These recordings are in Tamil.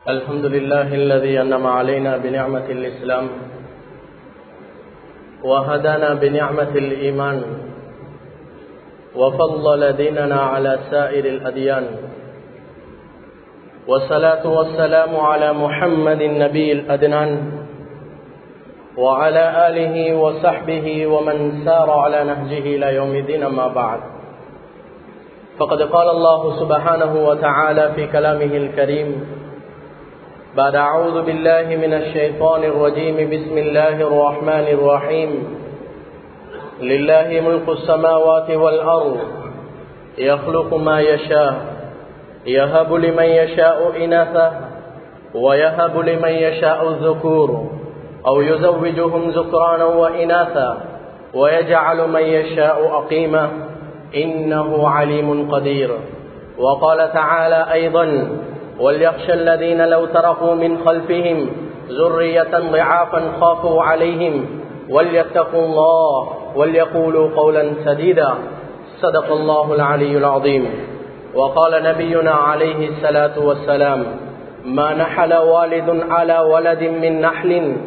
الحمد لله الذي أنم علينا بنعمة الإسلام وهدانا بنعمة الإيمان وفضل ديننا على سائر الأديان والصلاة والسلام على محمد النبي الأدنان وعلى آله وصحبه ومن سار على نهجه إلى يوم الدين ما بعد فقد قال الله سبحانه وتعالى في كلامه الكريم بعد أعوذ بالله من الشيطان الرجيم بسم الله الرحمن الرحيم لله ملك السماوات والأرض يخلق ما يشاء يهب لمن يشاء إناثا ويهب لمن يشاء الذكور أو يزوجهم ذكرانا وإناثا ويجعل من يشاء أقيما إنه عليم قدير وقال تعالى أيضا وليخشى الذين لو تركوا من خلفهم ذرية ضعافا خافوا عليهم وليتقوا الله وليقولوا قولا سديدا صدق الله العلي العظيم وقال نبينا عليه الصلاة والسلام ما نحل والد على ولد من نحل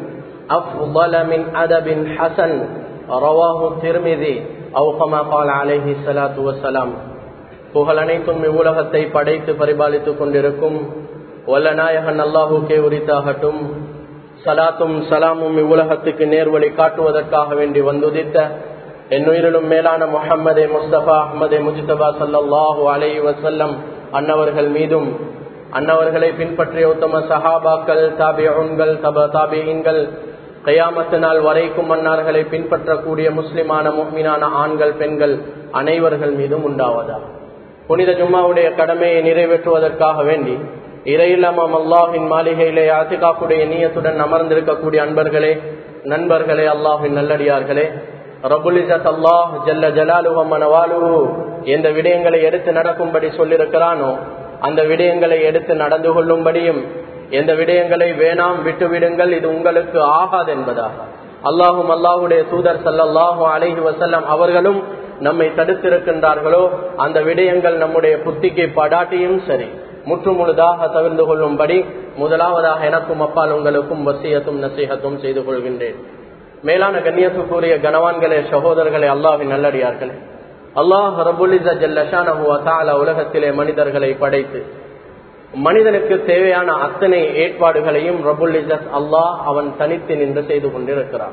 أفضل من أدب حسن رواه الترمذي أو كما قال عليه الصلاة والسلام புகழ் அனைத்தும் இவ்வுலகத்தை படைத்து பரிபாலித்துக் கொண்டிருக்கும் வல்ல நாயகன் அல்லாஹுக்கே உரித்தாகட்டும் சலாத்தும் சலாமும் இவ்வுலகத்துக்கு நேர்வழி காட்டுவதற்காக வேண்டி வந்துதித்த என்னுயிரிலும் மேலான முஹம்மதே முஸ்தபா அஹமதே முஜிதபா சல்லாஹூ அலை வசல்லம் அன்னவர்கள் மீதும் அன்னவர்களை பின்பற்றிய உத்தம சஹாபாக்கள் தாபியன்கள் தப தாபியன்கள் கையாமத்து நாள் வரைக்கும் மன்னார்களை பின்பற்றக்கூடிய முஸ்லிமான முக்மினான ஆண்கள் பெண்கள் அனைவர்கள் மீதும் உண்டாவதா புனித ஜும்மாவுடைய கடமையை நிறைவேற்றுவதற்காக வேண்டி இறையில்லாமம் அல்லாஹின் மாளிகையிலே ஆத்திகாக்குடைய நீயத்துடன் அமர்ந்திருக்கக்கூடிய அன்பர்களே நண்பர்களே அல்லாஹின் நல்லடியார்களே ரபுலிசத் அல்லாஹ் ஜல்ல ஜலாலுவமனவாலு எந்த விடயங்களை எடுத்து நடக்கும்படி சொல்லியிருக்கிறானோ அந்த விடயங்களை எடுத்து நடந்து கொள்ளும்படியும் எந்த விடயங்களை வேணாம் விட்டுவிடுங்கள் இது உங்களுக்கு ஆகாது என்பதாக அல்லாஹும் அல்லாஹுடைய தூதர் சல்லாஹூ அலஹி வசல்லம் அவர்களும் நம்மை தடுத்திருக்கின்றார்களோ அந்த விடயங்கள் நம்முடைய புத்திக்கு படாட்டியும் சரி முற்று முழுதாக தவிர்ந்து கொள்ளும்படி முதலாவதாக எனக்கும் அப்பால் உங்களுக்கும் வசியத்தும் நசீகத்தும் செய்து கொள்கின்றேன் மேலான கண்ணியத்துக்குரிய கனவான்களே சகோதரர்களே அல்லாஹின் நல்லடியார்களே அல்லாஹ் ரபுலிச ஜல்லஷான உலகத்திலே மனிதர்களை படைத்து மனிதனுக்கு தேவையான அத்தனை ஏற்பாடுகளையும் ரபுல் இசத் அல்லாஹ் அவன் தனித்து நின்று செய்து கொண்டிருக்கிறான்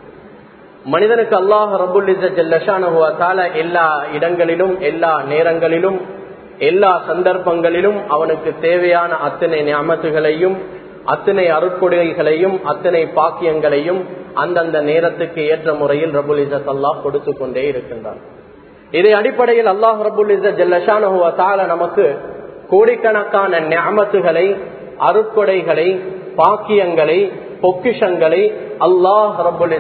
மனிதனுக்கு அல்லாஹ் ரபுல் இசத் ஜல்லஷான எல்லா இடங்களிலும் எல்லா நேரங்களிலும் எல்லா சந்தர்ப்பங்களிலும் அவனுக்கு தேவையான அத்தனை ஞாபகங்களையும் அத்தனை அருட்கொடைகளையும் அத்தனை பாக்கியங்களையும் அந்தந்த நேரத்துக்கு ஏற்ற முறையில் ரபுல் இசத் அல்லாஹ் கொடுத்து கொண்டே இருக்கின்றான் இதை அடிப்படையில் அல்லாஹ் ரபுல் இசத் ஜல்லஷான நமக்கு கோடிக்கணக்கான ஞாபகத்துகளை அருட்கொடைகளை பாக்கியங்களை பொக்கிஷங்களை அல்லாஹ்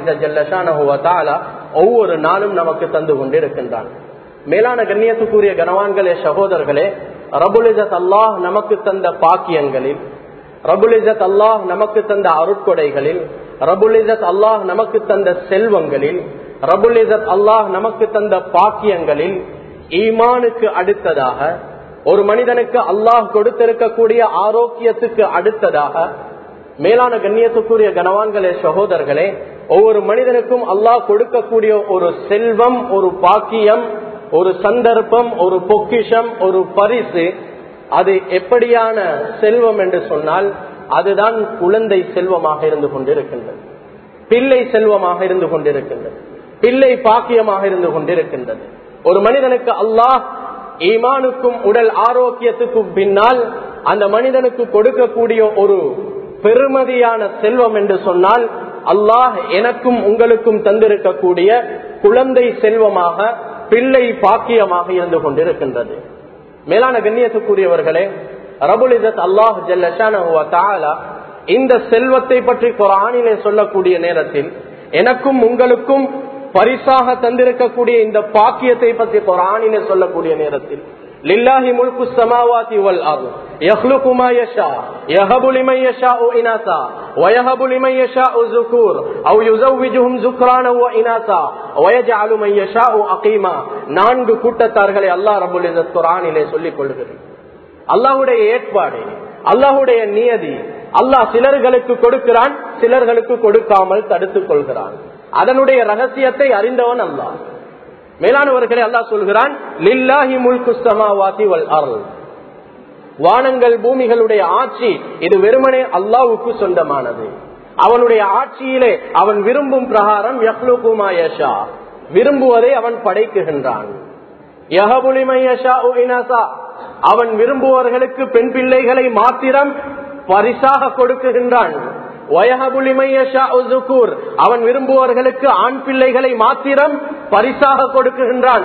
ரபுல்லான ஒவ்வொரு நாளும் நமக்கு தந்து கொண்டிருக்கின்றான் மேலான கண்ணியத்துக்குரிய கனவான்களே சகோதரர்களே ரபுலிசத் அல்லாஹ் நமக்கு தந்த பாக்கியங்களில் ரபுலிசத் அல்லாஹ் நமக்கு தந்த அருட்கொடைகளில் ரபுலிசத் அல்லாஹ் நமக்கு தந்த செல்வங்களில் ரபுலிசத் அல்லாஹ் நமக்கு தந்த பாக்கியங்களில் ஈமானுக்கு அடுத்ததாக ஒரு மனிதனுக்கு அல்லாஹ் கொடுத்திருக்கக்கூடிய ஆரோக்கியத்துக்கு அடுத்ததாக மேலான கண்ணியத்துக்குரிய கனவான்களே சகோதரர்களே ஒவ்வொரு மனிதனுக்கும் அல்லாஹ் கொடுக்கக்கூடிய ஒரு செல்வம் ஒரு பாக்கியம் ஒரு சந்தர்ப்பம் ஒரு பொக்கிஷம் ஒரு பரிசு அது எப்படியான செல்வம் என்று சொன்னால் அதுதான் குழந்தை செல்வமாக இருந்து கொண்டிருக்கின்றது பிள்ளை செல்வமாக இருந்து கொண்டிருக்கின்றது பிள்ளை பாக்கியமாக இருந்து கொண்டிருக்கின்றது ஒரு மனிதனுக்கு அல்லாஹ் ஈமானுக்கும் உடல் ஆரோக்கியத்துக்கும் பின்னால் அந்த மனிதனுக்கு கொடுக்கக்கூடிய ஒரு பெருமதியான செல்வம் என்று சொன்னால் அல்லாஹ் எனக்கும் உங்களுக்கும் தந்திருக்கக்கூடிய குழந்தை செல்வமாக பிள்ளை பாக்கியமாக இருந்து கொண்டிருக்கின்றது மேலான கண்ணியத்துக்குரியவர்களே ரபுலிசத் அல்லாஹ் ஜல்லஷான இந்த செல்வத்தை பற்றி குரானிலே சொல்லக்கூடிய நேரத்தில் எனக்கும் உங்களுக்கும் பரிசாக தந்திருக்கக்கூடிய இந்த பாக்கியத்தை பற்றி குரானிலே சொல்லக்கூடிய நேரத்தில் லில்லாஹி முல்கு சமாவாதி வல் அர்த் يخلق ما يشاء يهب لمن يشاء إناثا ويهب لمن يشاء الذكور أو يزوجهم ذكرانا وإناثا ويجعل من يشاء أقيما நான்கு கூட்டத்தார்களை அல்லாஹ் ரபுல் இஸ்ஸத் குர்ஆனிலே சொல்லிக் கொள்கிறார் அல்லாஹ்வுடைய ஏற்பாடு அல்லாஹுடைய நியதி அல்லாஹ் சிலர்களுக்கு கொடுக்கிறான் சிலர்களுக்கு கொடுக்காமல் தடுத்துக் கொள்கிறான் அதனுடைய ரகசியத்தை அறிந்தவன் அல்லாஹ் மேலானவர்களை அல்லாஹ் சொல்கிறான் லில்லாஹி முல்கு சமாவாதி வல் அருள் வானங்கள் பூமிகளுடைய ஆட்சி இது வெறுமனே அல்லாவுக்கு சொந்தமானது அவனுடைய ஆட்சியிலே அவன் விரும்பும் பிரகாரம் யஹ்லுகுமாயஷா விரும்புவதை அவன் படைக்குகின்றான் அவன் விரும்புவர்களுக்கு பெண் பிள்ளைகளை மாத்திரம் பரிசாக கொடுக்குகின்றான் அவன் விரும்புவர்களுக்கு ஆண் பிள்ளைகளை மாத்திரம் பரிசாக கொடுக்குகின்றான்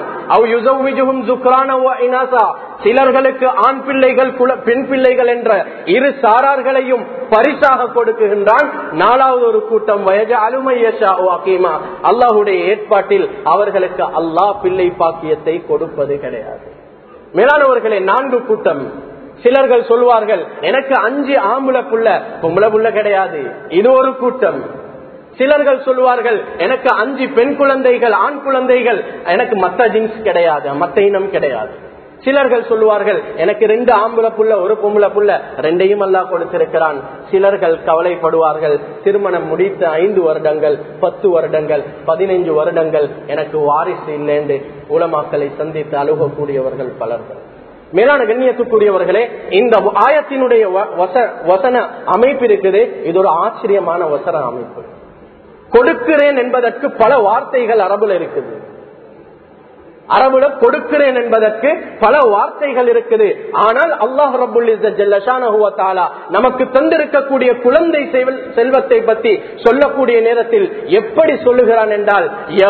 சிலர்களுக்கு ஆண் பிள்ளைகள் பெண் பிள்ளைகள் என்ற இரு சாரார்களையும் பரிசாக கொடுக்குகின்றான் நாலாவது ஒரு கூட்டம் வயது அலுமையஷா அல்லாஹுடைய ஏற்பாட்டில் அவர்களுக்கு அல்லாஹ் பிள்ளை பாக்கியத்தை கொடுப்பது கிடையாது மேலானவர்களே நான்கு கூட்டம் சிலர்கள் சொல்வார்கள் எனக்கு அஞ்சு ஆம்புல புள்ள பொம்பளை புள்ள கிடையாது இது ஒரு கூட்டம் சிலர்கள் சொல்வார்கள் எனக்கு அஞ்சு பெண் குழந்தைகள் ஆண் குழந்தைகள் எனக்கு மத்த ஜின்ஸ் கிடையாது மத்த இனம் கிடையாது சிலர்கள் சொல்லுவார்கள் எனக்கு ரெண்டு ஆம்புல புள்ள ஒரு பொம்பளை புள்ள ரெண்டையும் அல்லா கொடுத்திருக்கிறான் சிலர்கள் கவலைப்படுவார்கள் திருமணம் முடித்த ஐந்து வருடங்கள் பத்து வருடங்கள் பதினைஞ்சு வருடங்கள் எனக்கு வாரிசு இல்லைன்னு உலமாக்களை சந்தித்து அழுகக்கூடியவர்கள் பலர்கள் மேலான கண்ணியத்துக்குரியவர்களே இந்த ஆயத்தினுடைய வசன அமைப்பு இருக்குது இது ஒரு ஆச்சரியமான வசன அமைப்பு கொடுக்கிறேன் என்பதற்கு பல வார்த்தைகள் அரபுல இருக்குது அரபுல கொடுக்கிறேன் என்பதற்கு பல வார்த்தைகள் இருக்குது ஆனால் அல்லாஹ் ரபுல்லா நமக்கு தந்திருக்கக்கூடிய குழந்தை செல்வத்தை பற்றி சொல்லக்கூடிய நேரத்தில் எப்படி சொல்லுகிறான் என்றால்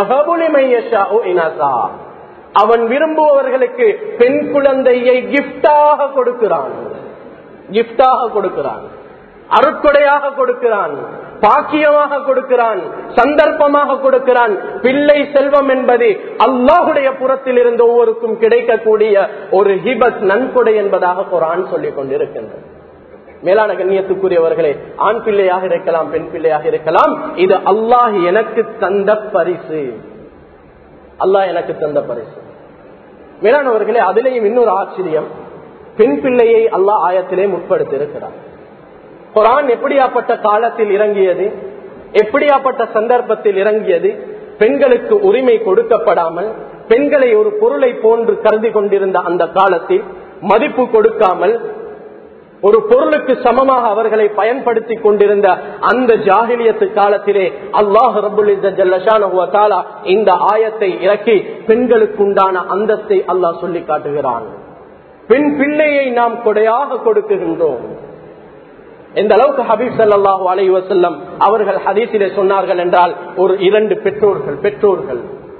அவன் விரும்புபவர்களுக்கு பெண் குழந்தையை கிப்டாக கொடுக்கிறான் கிப்டாக கொடுக்கிறான் அருட்கொடையாக கொடுக்கிறான் பாக்கியமாக கொடுக்கிறான் சந்தர்ப்பமாக கொடுக்கிறான் பிள்ளை செல்வம் என்பது அல்லாஹுடைய புறத்தில் இருந்து ஒவ்வொருக்கும் கிடைக்கக்கூடிய ஒரு ஹிபத் நன்கொடை என்பதாக குரான் சொல்லிக் கொண்டிருக்கின்றது மேலான கண்ணியத்துக்குரியவர்களே ஆண் பிள்ளையாக இருக்கலாம் பெண் பிள்ளையாக இருக்கலாம் இது அல்லாஹ் எனக்கு தந்த பரிசு அல்லாஹ் எனக்கு தந்த பரிசு மேலானவர்களே அதிலேயும் இன்னொரு ஆச்சரியம் பெண் பிள்ளையை அல்லாஹ் ஆயத்திலே முற்படுத்தி இருக்கிறார் குரான் எப்படியாப்பட்ட காலத்தில் இறங்கியது எப்படியாப்பட்ட சந்தர்ப்பத்தில் இறங்கியது பெண்களுக்கு உரிமை கொடுக்கப்படாமல் பெண்களை ஒரு பொருளை போன்று கருதி கொண்டிருந்த அந்த காலத்தில் மதிப்பு கொடுக்காமல் ஒரு பொருளுக்கு சமமாக அவர்களை பயன்படுத்தி கொண்டிருந்த அந்த ஜாகிலியத்து காலத்திலே அல்லாஹ் ரபுல் இந்த ஆயத்தை இறக்கி பெண்களுக்கு உண்டான அந்தஸ்தை அல்லாஹ் சொல்லி காட்டுகிறான் பெண் பிள்ளையை நாம் கொடையாக கொடுக்குகின்றோம் எந்த அளவுக்கு ஹபீப் சல்லாஹூ அலை வசல்லம் அவர்கள் ஹதீசிலே சொன்னார்கள் என்றால் ஒரு இரண்டு பெற்றோர்கள் பெற்றோர்கள்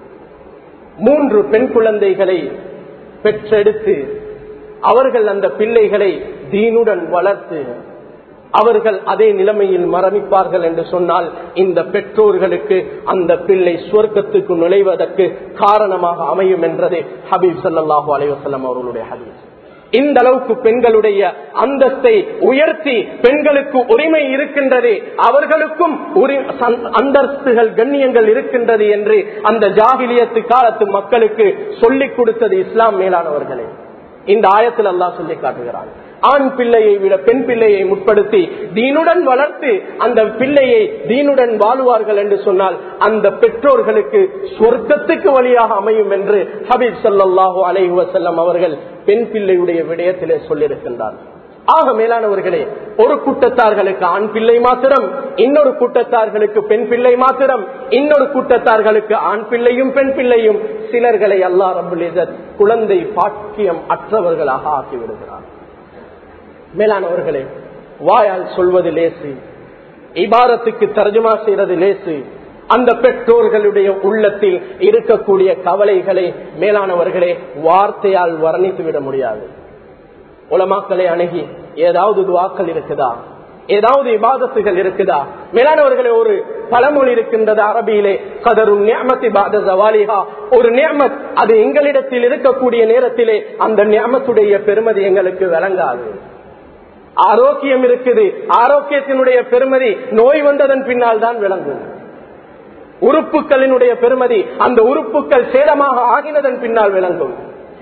மூன்று பெண் குழந்தைகளை பெற்றெடுத்து அவர்கள் அந்த பிள்ளைகளை தீனுடன் வளர்த்து அவர்கள் அதே நிலைமையில் மரணிப்பார்கள் என்று சொன்னால் இந்த பெற்றோர்களுக்கு அந்த பிள்ளை சுவர்க்கத்துக்கு நுழைவதற்கு காரணமாக அமையும் என்றது ஹபீப் சல்லாஹூ அலைவசல்லம் அவர்களுடைய ஹபீஸ் இந்த அளவுக்கு பெண்களுடைய அந்தஸ்தை உயர்த்தி பெண்களுக்கு உரிமை இருக்கின்றது அவர்களுக்கும் அந்தஸ்துகள் கண்ணியங்கள் இருக்கின்றது என்று அந்த ஜாகிலியத்து காலத்து மக்களுக்கு சொல்லிக் கொடுத்தது இஸ்லாம் மேலானவர்களே இந்த ஆயத்தில் அல்லாஹ் சொல்லி காட்டுகிறான் ஆண் பிள்ளையை விட பெண் பிள்ளையை முற்படுத்தி தீனுடன் வளர்த்து அந்த பிள்ளையை தீனுடன் வாழுவார்கள் என்று சொன்னால் அந்த பெற்றோர்களுக்கு சொர்க்கத்துக்கு வழியாக அமையும் என்று ஹபீப் சல்லாஹூ அலைஹி வசல்லம் அவர்கள் பெண் பிள்ளையுடைய விடயத்திலே சொல்லியிருக்கின்றார் ஆக மேலானவர்களே ஒரு கூட்டத்தார்களுக்கு ஆண் பிள்ளை மாத்திரம் இன்னொரு கூட்டத்தார்களுக்கு பெண் பிள்ளை மாத்திரம் இன்னொரு கூட்டத்தார்களுக்கு ஆண் பிள்ளையும் பெண் பிள்ளையும் சிலர்களை அல்லா ரபுல் குழந்தை பாக்கியம் அற்றவர்களாக ஆக்கிவிடுகிறார் மேலானவர்களே வாயால் சொல்வது லேசு இபாரத்துக்கு தர்ஜுமா செய்வது லேசு அந்த பெற்றோர்களுடைய உள்ளத்தில் இருக்கக்கூடிய கவலைகளை மேலானவர்களே வார்த்தையால் வர்ணித்து விட முடியாது உலமாக்களை அணுகி ஏதாவது துவாக்கள் இருக்குதா ஏதாவது இபாதத்துகள் இருக்குதா மேலானவர்களே ஒரு பழமொழி இருக்கின்றது அரபியிலே கதரும் நியமத்தி பாத ஜவாலிஹா ஒரு நியமத் அது எங்களிடத்தில் இருக்கக்கூடிய நேரத்திலே அந்த நியமத்துடைய பெருமதி எங்களுக்கு விளங்காது ஆரோக்கியம் இருக்குது ஆரோக்கியத்தினுடைய பெருமதி நோய் வந்ததன் பின்னால் தான் விளங்கும் உறுப்புகளினுடைய பெருமதி அந்த உறுப்புகள் சேதமாக ஆகினதன் பின்னால் விளங்கும்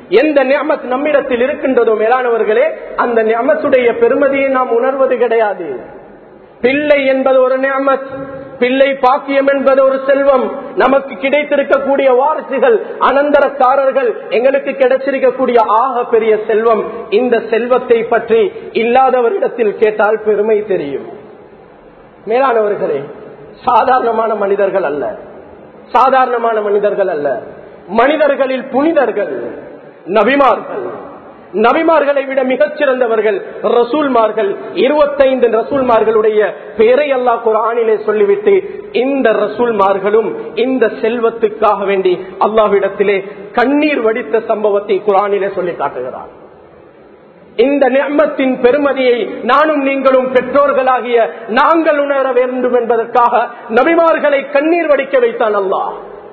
எந்த நியமத் நம்மிடத்தில் இருக்கின்றதோ மேலானவர்களே அந்த நியமத்துடைய பெருமதியை நாம் உணர்வது கிடையாது பிள்ளை என்பது ஒரு நியமத் பிள்ளை பாக்கியம் என்பது ஒரு செல்வம் நமக்கு கிடைத்திருக்கக்கூடிய வாரிசுகள் அனந்தரக்காரர்கள் எங்களுக்கு கிடைச்சிருக்கக்கூடிய ஆக பெரிய செல்வம் இந்த செல்வத்தை பற்றி இல்லாதவரிடத்தில் கேட்டால் பெருமை தெரியும் மேலானவர்களே சாதாரணமான மனிதர்கள் அல்ல சாதாரணமான மனிதர்கள் அல்ல மனிதர்களில் புனிதர்கள் நபிமார்கள் நபிமார்களை விட மிகச் சிறந்தவர்கள் ரசூல்மார்கள் இருபத்தைந்து ரசூல்மார்களுடைய பெயரை அல்லா குரானிலே சொல்லிவிட்டு இந்த ரசூல்மார்களும் இந்த செல்வத்துக்காக வேண்டி அல்லாஹ்விடத்திலே கண்ணீர் வடித்த சம்பவத்தை குரானிலே சொல்லி காட்டுகிறார் இந்த நியமத்தின் பெருமதியை நானும் நீங்களும் பெற்றோர்களாகிய நாங்கள் உணர வேண்டும் என்பதற்காக நபிமார்களை கண்ணீர் வடிக்க வைத்தான் அல்லாஹ்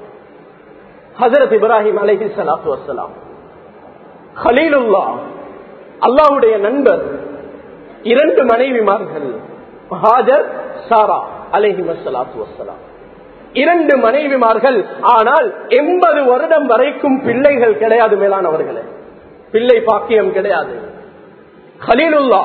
ஹசரத் இப்ராஹிம் அலஹி சலாத்து வசலாம் ஹலீலுல்லா அல்லாவுடைய நண்பர் இரண்டு மனைவிமார்கள் ஹாஜர் சாரா அலஹி வசலாத்து வசலாம் இரண்டு மனைவிமார்கள் ஆனால் எண்பது வருடம் வரைக்கும் பிள்ளைகள் கிடையாது மேலானவர்களே பிள்ளை பாக்கியம் கிடையாது ஹலீலுல்லா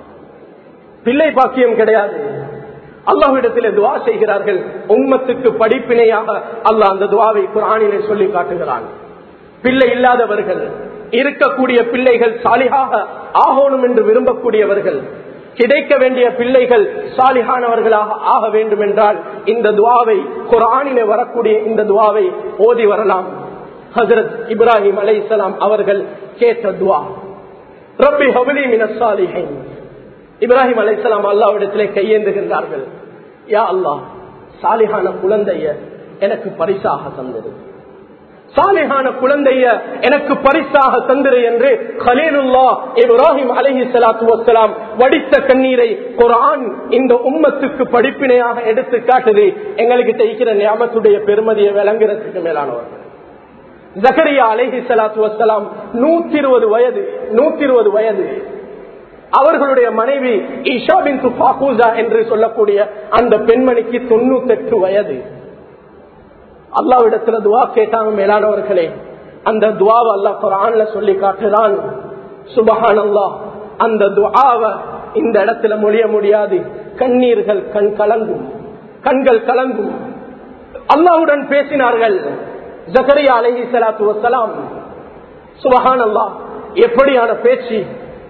பிள்ளை பாக்கியம் கிடையாது அல்லாஹ்விடத்தில் துவா செய்கிறார்கள் உம்மத்துக்கு படிப்பினையாக அல்லாஹ் அந்த துவாவை குரானிலே சொல்லி காட்டுகிறான் பிள்ளை இல்லாதவர்கள் இருக்கக்கூடிய பிள்ளைகள் சாலிகாக ஆகணும் என்று விரும்பக்கூடியவர்கள் கிடைக்க வேண்டிய பிள்ளைகள் சாலிகானவர்களாக ஆக வேண்டும் என்றால் இந்த துவாவை குரானிலே வரக்கூடிய இந்த துவாவை ஓதி வரலாம் ஹசரத் இப்ராஹிம் அலை அவர்கள் கேட்ட துவா ரப்பி ஹபலி மினசாலிஹைன் இப்ராஹிம் அலைசலாம் அல்லாவிடத்திலே கையேந்துகின்றார்கள் யா அல்லாஹ் சாலிஹான குழந்தைய எனக்கு பரிசாக தந்தது சாலிஹான குழந்தைய எனக்கு பரிசாக தந்திரு என்று ஹலீலுல்லா இப்ராஹிம் அலஹி சலாத்து வசலாம் வடித்த கண்ணீரை குரான் இந்த உம்மத்துக்கு படிப்பினையாக எடுத்து காட்டுது எங்களுக்கு தைக்கிற ஞாபகத்துடைய பெருமதியை விளங்குறதுக்கு மேலானவர்கள் ஜக்கரியா அலஹி சலாத்து வசலாம் நூத்தி இருபது வயது நூத்தி இருபது வயது அவர்களுடைய மனைவி ஈஷா பின் பாகூசா என்று சொல்லக்கூடிய அந்த பெண்மணிக்கு தொண்ணூத்தி எட்டு வயது அல்லாவிடத்துல துவா கேட்டாங்க மேலானவர்களே அந்த துவாவை அல்லா குரான்ல சொல்லி காட்டுதான் சுபஹான் அல்லா அந்த துவாவை இந்த இடத்துல மொழிய முடியாது கண்ணீர்கள் கண் கலங்கும் கண்கள் கலங்கும் அல்லாவுடன் பேசினார்கள் ஜக்கரியா அலஹி சலாத்து வசலாம் சுபஹான் அல்லா எப்படியான பேச்சு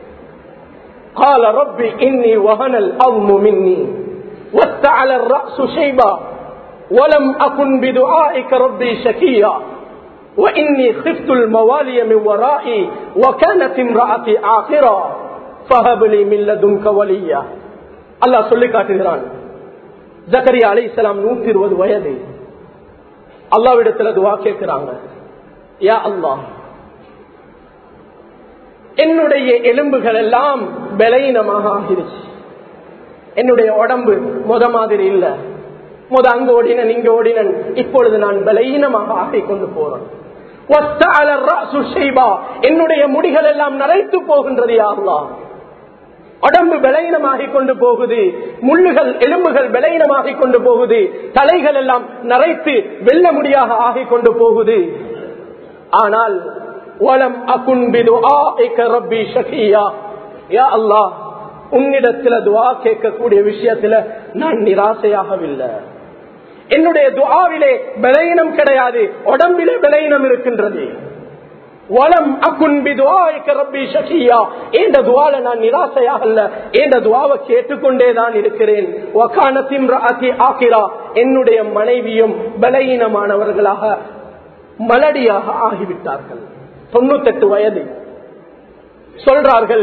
قال رب إني وهن الأظم مني واستعل الرأس شيبا ولم أكن بدعائك ربي شكيا وإني خفت الموالي من ورائي وكانت امرأتي آخرا فهب لي من لدنك وليا الله சொல்லி காட்டுகிறான் ஜக்கரியா அலை இஸ்லாம் நூத்தி இருபது வயது அல்லாவிடத்துல துவா கேட்கிறாங்க யா அல்லாஹ் என்னுடைய எலும்புகள் எல்லாம் பலவீனமாக ஆகிருச்சு என்னுடைய உடம்பு முத மாதிரி இல்ல முத அங்க ஓடினன் இங்க ஓடினன் இப்பொழுது நான் பலவீனமாக ஆகிக் கொண்டு போறேன் என்னுடைய முடிகள் எல்லாம் நரைத்து போகின்றது யாருலா உடம்பு பலவீனமாகிக் கொண்டு போகுது முள்ளுகள் எலும்புகள் பலவீனமாகிக் கொண்டு போகுது தலைகள் எல்லாம் நரைத்து வெல்ல முடியாக ஆகிக் கொண்டு போகுது ஆனால் வலம் அகுன்பிது ரப்பி ஷகியா யா அல்லாஹ் உன்னிடத்துல துவா கேட்கக்கூடிய விஷயத்துல நான் நிராசையாகவில்லை என்னுடைய துவாவிலே பலவீனம் கிடையாது உடம்பிலே பலவீனம் இருக்கின்றது வலம் ரப்பி ஷகியா என்ற துவால நான் நிராசையாக அல்ல என்ற துவாவை கேட்டுக்கொண்டேதான் இருக்கிறேன் ஆக்கிரா என்னுடைய மனைவியும் பலவீனமானவர்களாக மலடியாக ஆகிவிட்டார்கள் தொண்ணூத்தெட்டு வயது சொல்றார்கள்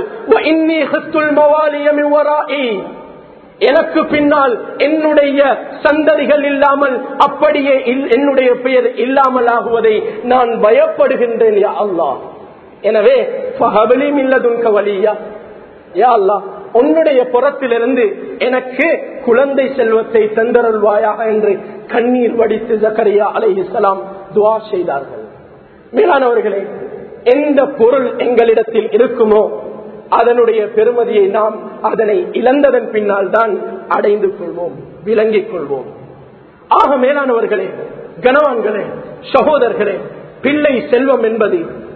எனக்கு பின்னால் என்னுடைய சந்ததிகள் இல்லாமல் அப்படியே என்னுடைய பெயர் இல்லாமல் ஆகுவதை நான் பயப்படுகின்றேன் யா அல்லா எனவே இல்லதுங்க வழியா யா அல்லா உன்னுடைய புறத்திலிருந்து எனக்கு குழந்தை செல்வத்தை தந்தருள்வாயாக என்று கண்ணீர் வடித்து ஜக்கரியா அலை இஸ்லாம் துவா செய்தார்கள் மேலானவர்களே எந்த பொருள் எங்களிடத்தில் இருக்குமோ அதனுடைய பெருமதியை நாம் அதனை இழந்ததன் பின்னால் தான் அடைந்து கொள்வோம் விளங்கிக் கொள்வோம் ஆக மேலானவர்களே கனவான்களே சகோதரர்களே பிள்ளை செல்வம் என்பது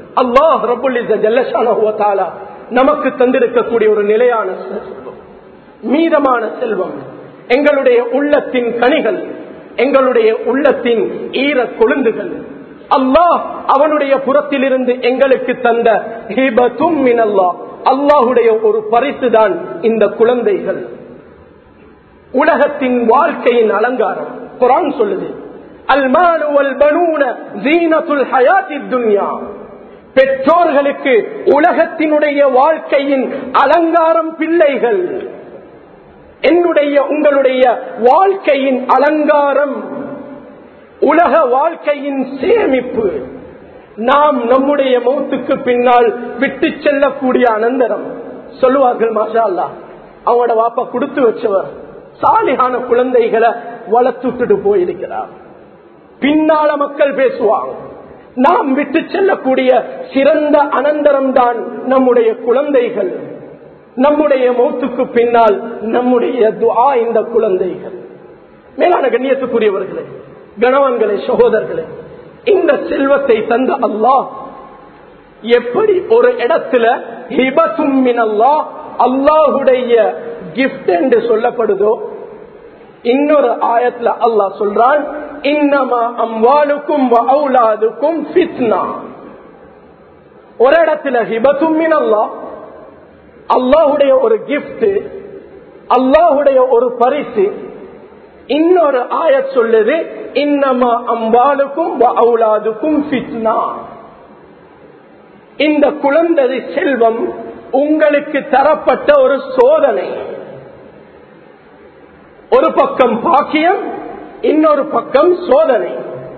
அல்லாஹ் ரபுல் ஜல்லஷான நமக்கு தந்திருக்கக்கூடிய ஒரு நிலையான செல்வம் மீதமான செல்வம் எங்களுடைய உள்ளத்தின் கனிகள் எங்களுடைய உள்ளத்தின் ஈர கொழுந்துகள் அல்லாஹ் அவனுடைய புறத்திலிருந்து எங்களுக்கு தந்த ஹிபத்தும் மினல்லா அல்லாஹுடைய ஒரு பரிசு தான் இந்த குழந்தைகள் உலகத்தின் வாழ்க்கையின் அலங்காரம் குரான் சொல்லுது அல்மானு வல் பனூன ஜீனத்துல் ஹயாத்தித் துன்யா பெற்றோர்களுக்கு உலகத்தினுடைய வாழ்க்கையின் அலங்காரம் பிள்ளைகள் என்னுடைய உங்களுடைய வாழ்க்கையின் அலங்காரம் உலக வாழ்க்கையின் சேமிப்பு நாம் நம்முடைய மௌத்துக்கு பின்னால் விட்டு செல்லக்கூடிய அனந்தரம் சொல்லுவார்கள் மாஷா அல்லா அவங்களோட வாப்பா கொடுத்து வச்சவர் சாலிகான குழந்தைகளை வளர்த்துட்டு போயிருக்கிறார் பின்னால மக்கள் பேசுவாங்க நாம் விட்டு செல்லக்கூடிய சிறந்த அனந்தரம் தான் நம்முடைய குழந்தைகள் நம்முடைய மௌத்துக்கு பின்னால் நம்முடைய துஆ இந்த குழந்தைகள் மேலான கண்ணியத்துக்குரியவர்களே கணவன்களே சகோதரர்களே இந்த செல்வத்தை தந்த அல்லாஹ் எப்படி ஒரு இடத்துல ஹிபத்தும் அல்லாஹ் அல்லாஹுடைய கிஃப்ட் என்று சொல்லப்படுதோ இன்னொரு ஆயத்துல அல்லாஹ் சொல்றான் இன்னமா அம்வாலுக்கும் அவுலாதுக்கும் ஃபித்னா ஒரு இடத்துல ஹிபத்தும் அல்லாஹ் அல்லாஹுடைய ஒரு கிஃப்ட் அல்லாஹுடைய ஒரு பரிசு இன்னொரு ஆயத் சொல்லுது இன்னமா அம்பாலுக்கும் அவுலாதுக்கும் ஃபித்னா இந்த குழந்தை செல்வம் உங்களுக்கு தரப்பட்ட ஒரு சோதனை ஒரு பக்கம் பாக்கியம் இன்னொரு பக்கம் சோதனை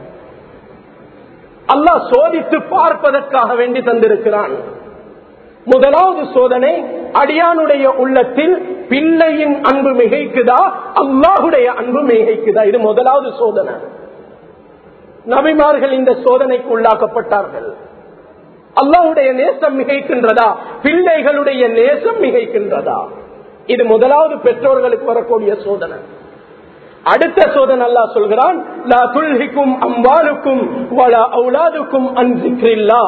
அல்லாஹ் சோதித்து பார்ப்பதற்காக வேண்டி தந்திருக்கிறான் முதலாவது சோதனை அடியானுடைய உள்ளத்தில் பிள்ளையின் அன்பு மிகைக்குதா அல்லாஹுடைய அன்பு மிகைக்குதா இது முதலாவது சோதனை நபிமார்கள் இந்த சோதனைக்கு உள்ளாக்கப்பட்டார்கள் அல்லாஹுடைய நேசம் மிகைக்கின்றதா பிள்ளைகளுடைய நேசம் மிகைக்கின்றதா இது முதலாவது பெற்றோர்களுக்கு வரக்கூடிய சோதனை அடுத்த சோதனை அல்லா சொல்கிறான் லா துல்ஹிக்கும் அம்பாலுக்கும் வலா அவுலாதுக்கும் அன்சிக்ரில்லா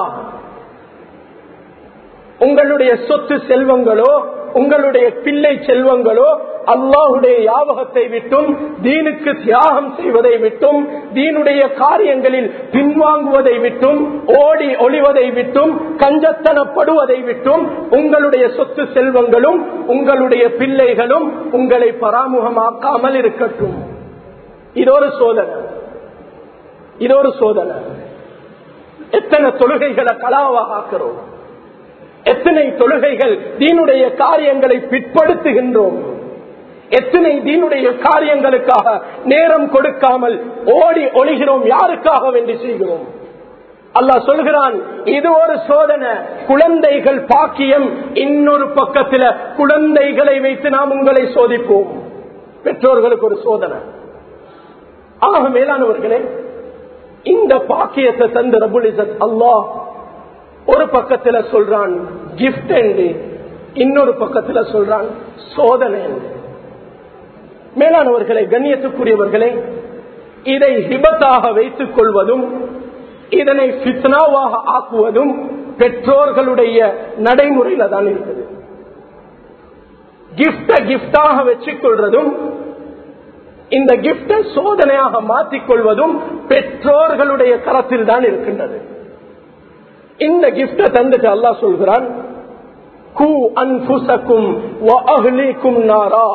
உங்களுடைய சொத்து செல்வங்களோ உங்களுடைய பிள்ளை செல்வங்களோ அல்லாஹுடைய யாபகத்தை விட்டும் தீனுக்கு தியாகம் செய்வதை விட்டும் தீனுடைய காரியங்களில் பின்வாங்குவதை விட்டும் ஓடி ஒளிவதை விட்டும் கஞ்சத்தனப்படுவதை விட்டும் உங்களுடைய சொத்து செல்வங்களும் உங்களுடைய பிள்ளைகளும் உங்களை பராமுகமாக்காமல் இருக்கட்டும் இதொரு சோதனை இதொரு சோதனை எத்தனை தொழுகைகளை கலாவாக ஆக்கிறோம் எத்தனை தொழுகைகள் தீனுடைய காரியங்களை பிற்படுத்துகின்றோம் எத்தனை தீனுடைய காரியங்களுக்காக நேரம் கொடுக்காமல் ஓடி ஒளிகிறோம் யாருக்காக வேண்டி செய்கிறோம் அல்லாஹ் சொல்கிறான் இது ஒரு சோதனை குழந்தைகள் பாக்கியம் இன்னொரு பக்கத்தில் குழந்தைகளை வைத்து நாம் உங்களை சோதிப்போம் பெற்றோர்களுக்கு ஒரு சோதனை ஆக மேலானவர்களே இந்த பாக்கியத்தை தந்து ரபுலிசத் அல்லாஹ் ஒரு பக்கத்துல சொல்றான் கிஃப்ட் என்று இன்னொரு பக்கத்துல சொல்றான் சோதனை என்று மேலானவர்களை கண்ணியத்துக்குரியவர்களே இதை ஹிபத்தாக வைத்துக் கொள்வதும் இதனை பித்னாவாக ஆக்குவதும் பெற்றோர்களுடைய நடைமுறையில தான் இருக்குது கிஃப்ட கிஃப்டாக வச்சுக் கொள்றதும் இந்த கிஃப்ட சோதனையாக மாற்றிக்கொள்வதும் பெற்றோர்களுடைய கரத்தில் தான் இருக்கின்றது இந்த கிஃப்ட தந்துட்டு அல்லாஹ் சொல்கிறான் கு அன்புசக்கும் அஹ்லிக்கும் நாரா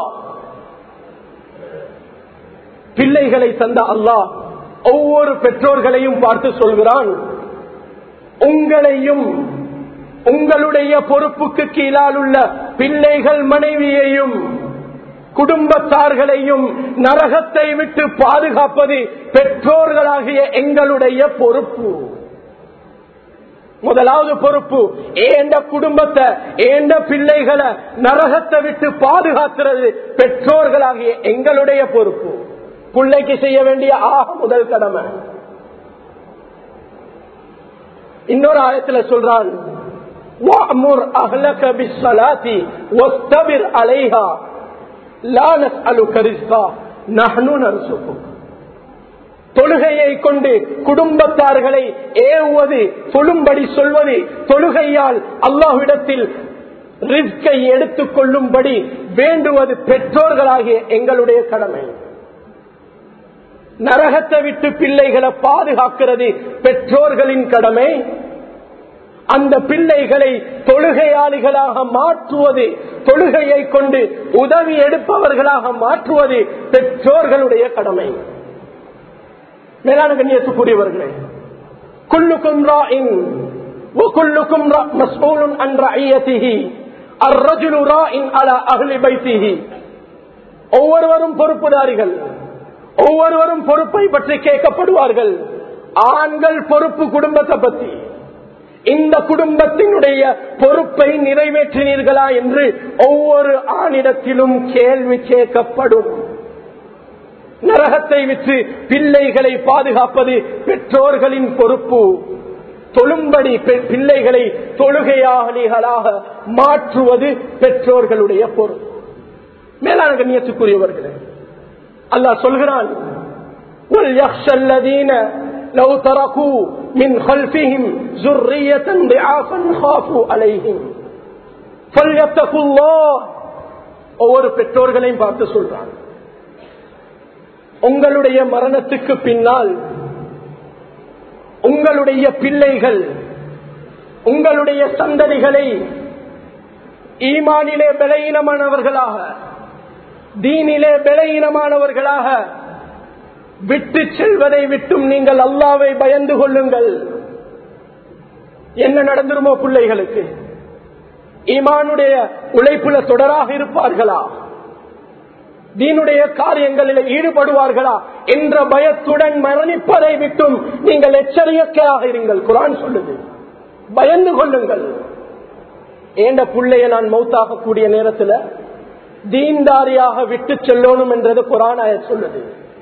பிள்ளைகளை தந்த அல்லாஹ் ஒவ்வொரு பெற்றோர்களையும் பார்த்து சொல்கிறான் உங்களையும் உங்களுடைய பொறுப்புக்கு கீழால் உள்ள பிள்ளைகள் மனைவியையும் குடும்பத்தார்களையும் நரகத்தை விட்டு பாதுகாப்பது பெற்றோர்களாகிய எங்களுடைய பொறுப்பு முதலாவது பொறுப்பு ஏண்ட குடும்பத்தை ஏண்ட பிள்ளைகளை நரகத்தை விட்டு பாதுகாக்கிறது பெற்றோர்களாகிய எங்களுடைய பொறுப்பு பிள்ளைக்கு செய்ய வேண்டிய ஆக முதல் கடமை இன்னொரு ஆயத்துல சொல்றான் وَأْمُرْ أَهْلَكَ بِالصَّلَاةِ وَاسْتَبِرْ عَلَيْهَا لَا نَسْأَلُكَ رِزْقًا نَحْنُ نَرْزُقُكَ தொழுகையை கொண்டு குடும்பத்தார்களை ஏவுவது தொழும்படி சொல்வது தொழுகையால் அல்லாஹ்விடத்தில் ரிஸ்கை எடுத்துக் கொள்ளும்படி வேண்டுவது பெற்றோர்களாகிய எங்களுடைய கடமை நரகத்தை விட்டு பிள்ளைகளை பாதுகாக்கிறது பெற்றோர்களின் கடமை அந்த பிள்ளைகளை தொழுகையாளிகளாக மாற்றுவது தொழுகையை கொண்டு உதவி எடுப்பவர்களாக மாற்றுவது பெற்றோர்களுடைய கடமை மேலான கண்ணியத்துக்குரியவர்களே குல்லுக்கும் ராயின் وكلكم مسؤول عن رعيته الرجل راء على اهل بيته ஒவ்வொருவரும் பொறுப்புதாரிகள் ஒவ்வொருவரும் பொறுப்பை பற்றி கேட்கப்படுவார்கள் ஆண்கள் பொறுப்பு குடும்பத்தை பற்றி இந்த குடும்பத்தினுடைய பொறுப்பை நிறைவேற்றினீர்களா என்று ஒவ்வொரு ஆணிடத்திலும் கேள்வி கேட்கப்படும் நரகத்தை விற்று பிள்ளைகளை பாதுகாப்பது பெற்றோர்களின் பொறுப்பு தொழும்படி பிள்ளைகளை தொழுகையாளிகளாக மாற்றுவது பெற்றோர்களுடைய பொறுப்பு மேலான கண்ணியத்துக்குரியவர்களே அல்லாஹ் சொல்கிறான் لو تركوا من خلفهم ذرية ضعافا خافوا عليهم فليتقوا الله ஒவ்வொரு பெற்றோர்களையும் பார்த்து சொல்றான் உங்களுடைய மரணத்துக்கு பின்னால் உங்களுடைய பிள்ளைகள் உங்களுடைய சந்ததிகளை ஈமானிலே பலகீனமானவர்களாக தீனிலே பலகீனமானவர்களாக விட்டு செல்வதை விட்டும் நீங்கள் அல்லாவை பயந்து கொள்ளுங்கள் என்ன நடந்துருமோ பிள்ளைகளுக்கு ஈமானுடைய உழைப்புல தொடராக இருப்பார்களா தீனுடைய காரியங்களில் ஈடுபடுவார்களா என்ற பயத்துடன் மரணிப்பதை விட்டும் நீங்கள் எச்சரிக்கையாக இருங்கள் குரான் சொல்லுது பயந்து கொள்ளுங்கள் ஏண்ட பிள்ளைய நான் மௌத்தாக கூடிய நேரத்தில் தீன்தாரியாக விட்டு செல்லணும் என்றது குரானாய சொல்லுது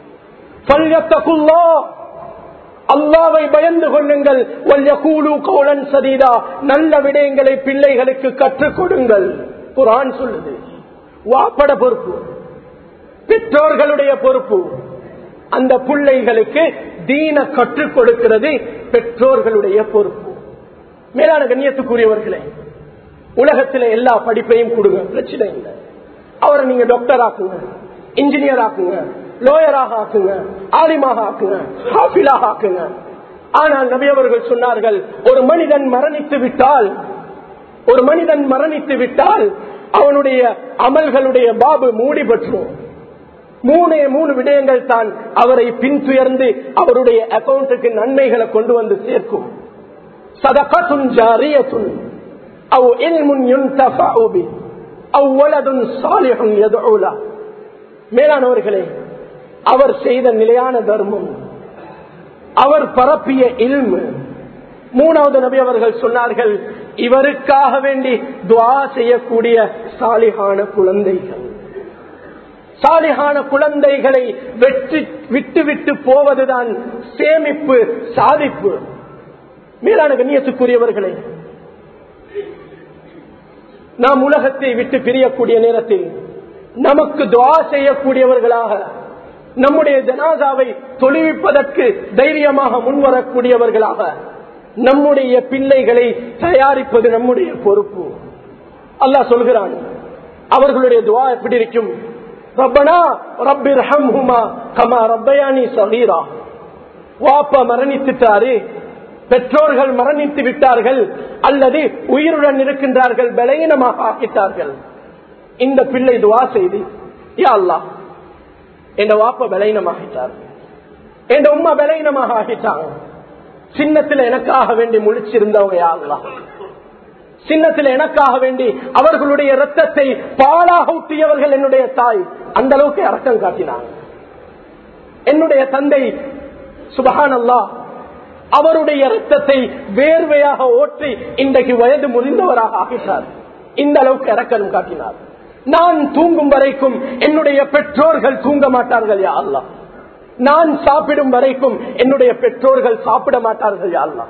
அல்லாவை பயந்து கொள்ளுங்கள் கௌலன் சதீதா நல்ல விடயங்களை பிள்ளைகளுக்கு கற்றுக் கொடுங்கள் குரான் சொல்லுது வாப்பட பொறுப்பு பெற்றோர்களுடைய பொறுப்பு அந்த பிள்ளைகளுக்கு தீன கற்றுக் கொடுக்கிறது பெற்றோர்களுடைய பொறுப்பு மேலான கண்ணியத்துக்குரியவர்களே உலகத்தில் எல்லா படிப்பையும் கொடுங்க பிரச்சனை இல்லை அவரை நீங்க டாக்டர் ஆக்குங்க இன்ஜினியர் ஆக்குங்க லோயராக ஆக்குங்க ஆலிமாக ஆக்குங்க ஹாஃபிலாக ஆக்குங்க ஆனால் நபியவர்கள் சொன்னார்கள் ஒரு மனிதன் மரணித்து விட்டால் ஒரு மனிதன் மரணித்து விட்டால் அவனுடைய அமல்களுடைய பாபு மூடி பற்றும் மூணே மூணு விடயங்கள் தான் அவரை பின்துயர்ந்து அவருடைய அக்கௌண்ட்டுக்கு நன்மைகளை கொண்டு வந்து சேர்க்கும் சதகத்தும் ஜாரியத்துன் அவ் இல்முன் யுன்தஃபஉ பி அவ் வலதுன் சாலிஹுன் யதுஉலா மேலானவர்களே அவர் செய்த நிலையான தர்மம் அவர் பரப்பிய இல்மு மூணாவது நபி அவர்கள் சொன்னார்கள் இவருக்காக வேண்டி துவா செய்யக்கூடிய சாலிகான குழந்தைகள் சாலிகான குழந்தைகளை வெற்றி விட்டு விட்டு போவதுதான் சேமிப்பு சாதிப்பு மேலான கண்ணியத்துக்குரியவர்களே நாம் உலகத்தை விட்டு பிரியக்கூடிய நேரத்தில் நமக்கு துவா செய்யக்கூடியவர்களாக நம்முடைய ஜனாதாவை தொழுவிப்பதற்கு தைரியமாக முன்வரக்கூடியவர்களாக நம்முடைய பிள்ளைகளை தயாரிப்பது நம்முடைய பொறுப்பு அல்லாஹ் சொல்கிறான் அவர்களுடைய துவா எப்படி இருக்கும் ரப்பனா ரப்பிர் ஹம்ஹுமா கமா ரப்பயானி சகீரா வாப்பா மரணித்துட்டாரு பெற்றோர்கள் மரணித்து விட்டார்கள் அல்லது உயிருடன் இருக்கின்றார்கள் பலகீனமாக ஆக்கிட்டார்கள் இந்த பிள்ளை துவா செய்து யா அல்லா என் வாப்ப பலகீனமாகிட்டார் என் உமா பலகீனமாக ஆகிட்டாங்க சின்னத்தில் எனக்காக வேண்டி முழிச்சிருந்தவங்க யாருலா சின்னத்தில் எனக்காக வேண்டி அவர்களுடைய ரத்தத்தை பாலாக ஊட்டியவர்கள் என்னுடைய தாய் அந்த அளவுக்கு இறக்கம் காட்டினாங்க என்னுடைய தந்தை சுபஹான் அல்லா அவருடைய ரத்தத்தை வேர்வையாக ஓற்றி இன்றைக்கு வயது முறிந்தவராக ஆகிட்டார் இந்த அளவுக்கு இறக்கம் காட்டினார் நான் தூங்கும் வரைக்கும் என்னுடைய பெற்றோர்கள் தூங்க மாட்டார்கள் யா அல்லாஹ் நான் சாப்பிடும் வரைக்கும் என்னுடைய பெற்றோர்கள் சாப்பிட மாட்டார்கள் யா அல்லாஹ்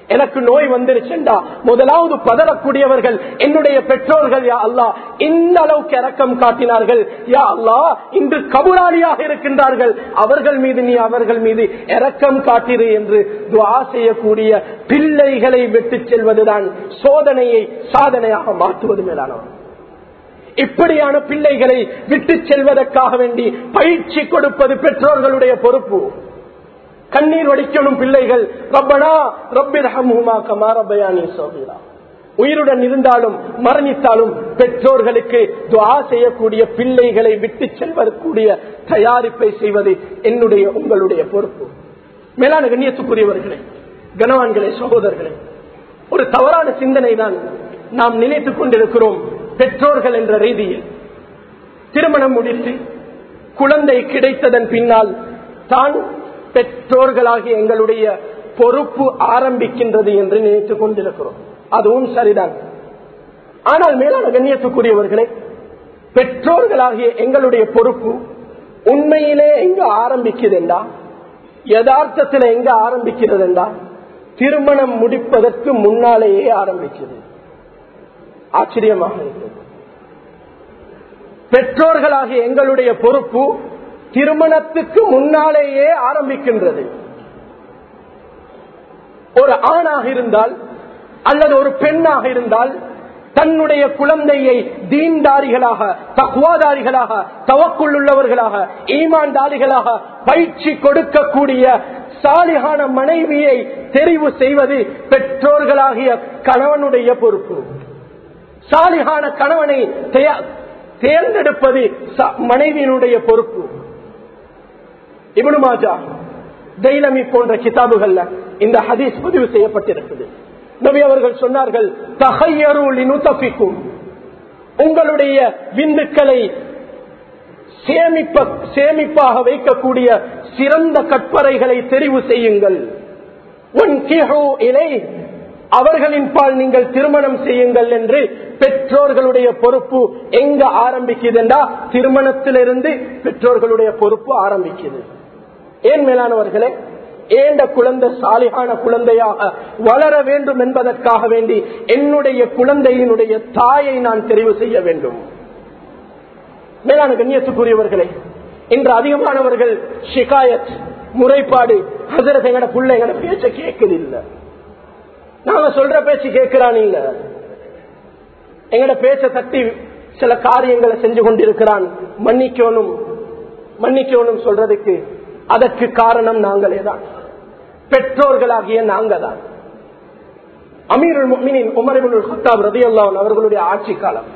எனக்கு நோய் வந்துருச்சுண்டா முதலாவது பதறக்கூடியவர்கள் என்னுடைய பெற்றோர்கள் யா அல்லா இந்த அளவுக்கு இறக்கம் காட்டினார்கள் யா அல்லா இன்று கபுராளியாக இருக்கின்றார்கள் அவர்கள் மீது நீ அவர்கள் மீது இறக்கம் காட்டிரு என்று துவா செய்யக்கூடிய பிள்ளைகளை விட்டு செல்வதுதான் சோதனையை சாதனையாக மாற்றுவது மேலானவர் இப்படியான பிள்ளைகளை விட்டு செல்வதற்காக வேண்டி பயிற்சி கொடுப்பது பெற்றோர்களுடைய பொறுப்பு கண்ணீர் வடிக்கணும் பிள்ளைகள் ரப்பனா ரப்பிர் ஹம்ஹுமா கமா ரப்பயானி சோகிரா உயிருடன் இருந்தாலும் மரணித்தாலும் பெற்றோர்களுக்கு துவா செய்யக்கூடிய பிள்ளைகளை விட்டு செல்வதற்குரிய தயாரிப்பை செய்வது என்னுடைய உங்களுடைய பொறுப்பு மேலான கண்ணியத்துக்குரியவர்களே கனவான்களே சகோதரர்களே ஒரு தவறான சிந்தனை தான் நாம் நினைத்துக் கொண்டிருக்கிறோம் பெற்றோர்கள் என்ற ரீதியில் திருமணம் முடித்து குழந்தை கிடைத்ததன் பின்னால் தான் பெற்றோர்களாகிய எங்களுடைய பொறுப்பு ஆரம்பிக்கின்றது என்று நினைத்துக் கொண்டிருக்கிறோம் அதுவும் சரிதான் ஆனால் மேலான கண்ணியத்துக்குரியவர்களே பெற்றோர்களாகிய எங்களுடைய பொறுப்பு உண்மையிலே எங்க ஆரம்பிக்குதுண்டா யதார்த்தத்தில் எங்க ஆரம்பிக்கிறதுண்டா திருமணம் முடிப்பதற்கு முன்னாலேயே ஆரம்பிக்கிறது ஆச்சரியமாக இருக்கிறது பெற்றோர்களாகிய எங்களுடைய பொறுப்பு திருமணத்துக்கு முன்னாலேயே ஆரம்பிக்கின்றது ஒரு ஆணாக இருந்தால் அல்லது ஒரு பெண்ணாக இருந்தால் தன்னுடைய குழந்தையை தீன்தாரிகளாக தக்குவாதாரிகளாக தவக்குள்ளுள்ளவர்களாக ஈமான்தாரிகளாக பயிற்சி கொடுக்கக்கூடிய சாலிகான மனைவியை தெரிவு செய்வது பெற்றோர்களாகிய கணவனுடைய பொறுப்பு சாலிகான கணவனை தேர்ந்தெடுப்பது மனைவியினுடைய பொறுப்பு இவனு மாஜா தைலமி போன்ற கிதாபுகள்ல இந்த ஹதீஸ் பதிவு செய்யப்பட்டிருக்குது நபி அவர்கள் சொன்னார்கள் தகையருளினுத்தபிக்கும் உங்களுடைய விந்துக்களை சேமிப்ப சேமிப்பாக வைக்கக்கூடிய சிறந்த கற்பறைகளை தெரிவு செய்யுங்கள் இலை அவர்களின் பால் நீங்கள் திருமணம் செய்யுங்கள் என்று பெற்றோர்களுடைய பொறுப்பு எங்க ஆரம்பிக்குதுண்டா திருமணத்திலிருந்து பெற்றோர்களுடைய பொறுப்பு ஆரம்பிக்குது ஏன் மேலானவர்களே ஏண்ட குழந்தை சாலிகான குழந்தையாக வளர வேண்டும் என்பதற்காக வேண்டி என்னுடைய குழந்தையினுடைய தாயை நான் தெரிவு செய்ய வேண்டும் மேலான கண்ணியத்துக்குரியவர்களே இன்று அதிகமானவர்கள் ஷிகாயத் முறைப்பாடு ஹசரத் எங்கட புள்ள எங்கட பேச்ச கேட்குது இல்ல நாங்க சொல்ற பேச்சு கேட்கிறான் இல்ல எங்கட பேச்ச தட்டி சில காரியங்களை செஞ்சு கொண்டிருக்கிறான் மன்னிக்கணும் மன்னிக்கணும் சொல்றதுக்கு அதற்கு காரணம் நாங்களே தான் பெற்றோர்களாகிய நாங்க தான் அமீருல் முக்மினின் உமரபுல் ஹத்தாப் ரதி அல்லான் அவர்களுடைய ஆட்சி காலம்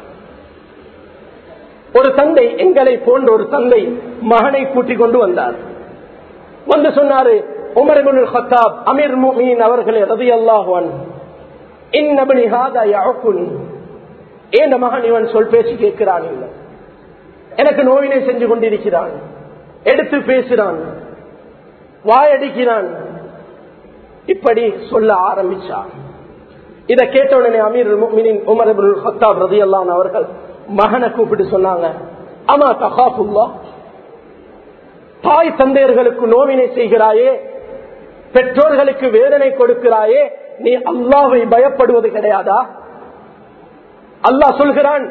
ஒரு தந்தை எங்களை போன்ற ஒரு தந்தை மகனை கூட்டிக் கொண்டு வந்தார் வந்து சொன்னாரு உமரபுல் ஹத்தாப் அமீர் முக்மின் அவர்களே ரதி அல்லாஹான் இன்னபனி ஹாதா யாக்குனி ஏன் மகன் இவன் சொல் பேச்சு கேட்கிறான் இல்லை எனக்கு நோயினை செஞ்சு கொண்டிருக்கிறான் எடுத்து பேசுறான் வாயடிக்கிறான் இப்படி சொல்ல ஆரம்பிச்சான் இதை கேட்ட உடனே அமீர் உமர் ஹத்தாப் ரதி அல்லான் அவர்கள் மகனை கூப்பிட்டு சொன்னாங்க அமா தகாபுல்லா தாய் தந்தையர்களுக்கு நோவினை செய்கிறாயே பெற்றோர்களுக்கு வேதனை கொடுக்கிறாயே நீ அல்லாவை பயப்படுவது கிடையாதா அல்லாஹ் சொல்கிறான்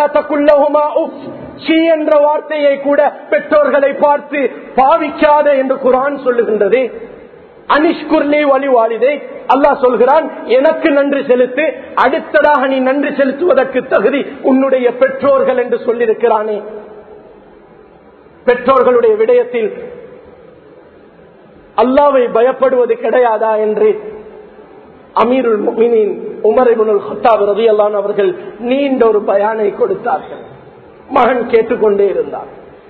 என்ற வார்த்தையை கூட பெற்றோர்களை பார்த்து பாவிக்காத என்று குரான் சொல்லுகின்றது அனிஷ்குர்லி வழி வாலிதை அல்லாஹ் சொல்கிறான் எனக்கு நன்றி செலுத்து அடுத்ததாக நீ நன்றி செலுத்துவதற்கு தகுதி உன்னுடைய பெற்றோர்கள் என்று சொல்லியிருக்கிறானே பெற்றோர்களுடைய விடயத்தில் அல்லாவை பயப்படுவது கிடையாதா என்று அமீருல் முமினின் உமரிபுல் ஹத்தாப் ரதி அல்லான் அவர்கள் நீண்ட ஒரு பயானை கொடுத்தார்கள் மகன் கேட்டுக்கொண்டே இருந்தார்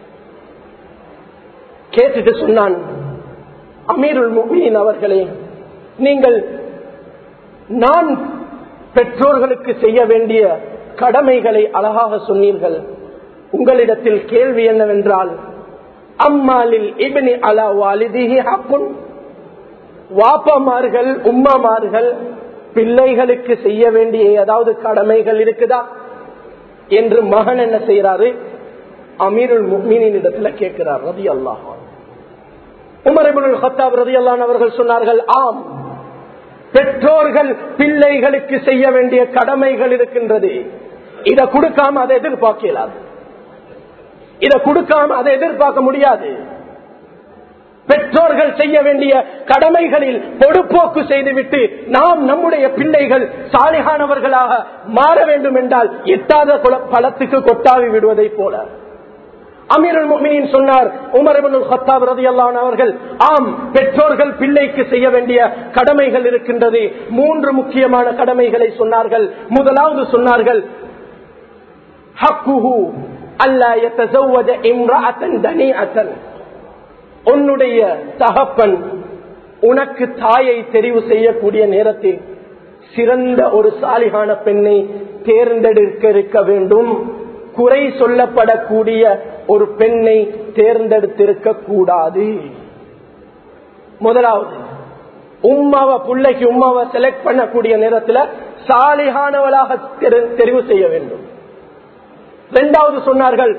கேட்டுட்டு சொன்னான் அமீருல் முமினின் அவர்களே நீங்கள் நான் பெற்றோர்களுக்கு செய்ய வேண்டிய கடமைகளை அழகாக சொன்னீர்கள் உங்களிடத்தில் கேள்வி என்னவென்றால் அம்மாலில் இபினி அலா வாலிதிஹி ஹக்குன் வாப்பமார்கள் உம்மமார்கள் பிள்ளைகளுக்கு செய்ய வேண்டிய ஏதாவது கடமைகள் இருக்குதா என்று மகன் என்ன செய்யறாரு அமீருல் முக்மீனின் இடத்துல கேட்கிறார் ரதி அல்லாஹ் உமர் இபுல் ஹத்தாப் ரதி அல்லான் அவர்கள் சொன்னார்கள் ஆம் பெற்றோர்கள் பிள்ளைகளுக்கு செய்ய வேண்டிய கடமைகள் இருக்கின்றது இதை கொடுக்காம அதை எதிர்பார்க்கலாம் இதை கொடுக்காம அதை எதிர்பார்க்க முடியாது பெற்றோர்கள் செய்ய வேண்டிய கடமைகளில் பொடுப்போக்கு செய்துவிட்டு நாம் நம்முடைய பிள்ளைகள் சாலிகானவர்களாக மாற வேண்டும் என்றால் எட்டாத பழத்துக்கு கொட்டாவி விடுவதை போல அமீருல் முக்மினின் சொன்னார் உமர் ஹத்தாப் ரதியல்லான் அவர்கள் ஆம் பெற்றோர்கள் பிள்ளைக்கு செய்ய வேண்டிய கடமைகள் இருக்கின்றது மூன்று முக்கியமான கடமைகளை சொன்னார்கள் முதலாவது சொன்னார்கள் ஹக்குஹு அல்லா யத்தஸவ்வஜ இம்ரஅத்தன் தனிஅத்தன் உன்னுடைய தகப்பன் உனக்கு தாயை தெரிவு செய்யக்கூடிய நேரத்தில் சிறந்த ஒரு சாலிகான பெண்ணை தேர்ந்தெடுக்க இருக்க வேண்டும் குறை சொல்லப்படக்கூடிய ஒரு பெண்ணை தேர்ந்தெடுத்திருக்க கூடாது முதலாவது உம்மாவை பிள்ளைக்கு உம்மாவை செலக்ட் பண்ணக்கூடிய நேரத்தில் சாலிகானவளாக தெரிவு செய்ய வேண்டும் இரண்டாவது சொன்னார்கள்